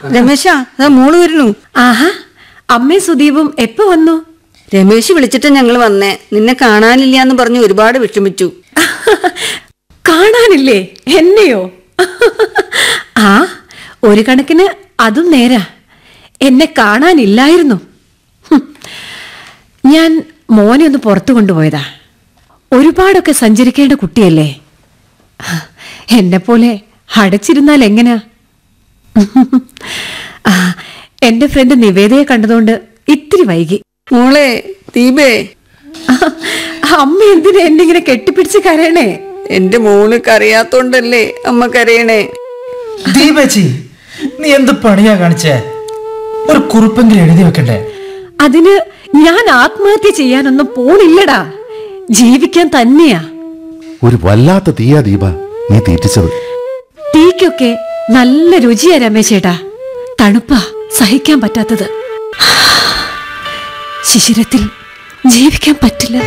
രമേശ അതാ മോള് വരുന്നു ആഹാ അമ്മയും സുദീപും എപ്പോ വന്നു രമേശ് വിളിച്ചിട്ട് ഞങ്ങൾ വന്നേ നിന്നെ കാണാനില്ല എന്ന് പറഞ്ഞ് ഒരുപാട് വിഷമിച്ചു കാണാനില്ലേ എന്നെയോ ആ ഒരു കണക്കിന് അതും നേരാ എന്നെ കാണാനില്ലായിരുന്നു ഹും. ഞാൻ മോനെ ഒന്ന് പുറത്തു കൊണ്ടുപോയതാ ഒരുപാടൊക്കെ സഞ്ചരിക്കേണ്ട കുട്ടിയല്ലേ എന്നെ പോലെ അടച്ചിരുന്നാൽ എങ്ങനെയാ ആ, എന്റെ ഫ്രണ്ട് നിവേദയെ കണ്ടതുകൊണ്ട് ഇത്തിരി വൈകി മോളെ ദീപേ അമ്മ എന്തിനാ എന്നെ ഇങ്ങനെ കെട്ടിപ്പിടിച്ച് കരയണേ എന്റെ മോള് കരയാത്തോണ്ടല്ലേ അമ്മ കരയണേ ദീപേച്ചി നീ എന്ത് പണിയാ കാണിച്ചേ ഒരു കുറിപ്പെങ്കിലും എഴുതി വെക്കണ്ടേ അതിന് ഞാൻ ആത്മഹത്യ ചെയ്യാനൊന്നും പോണില്ലടാ ജീവിക്കാൻ തന്നെയാ ഒരു വല്ലാത്ത തീയാ ദീപ നീ തീറ്റിച്ചത് തീക്കൊക്കെ നല്ല രുചിയാ രമേശേട്ടാ തണുപ്പാ സഹിക്കാൻ പറ്റാത്തത് ശിശിരത്തിൽ ജീവിക്കാൻ പറ്റില്ല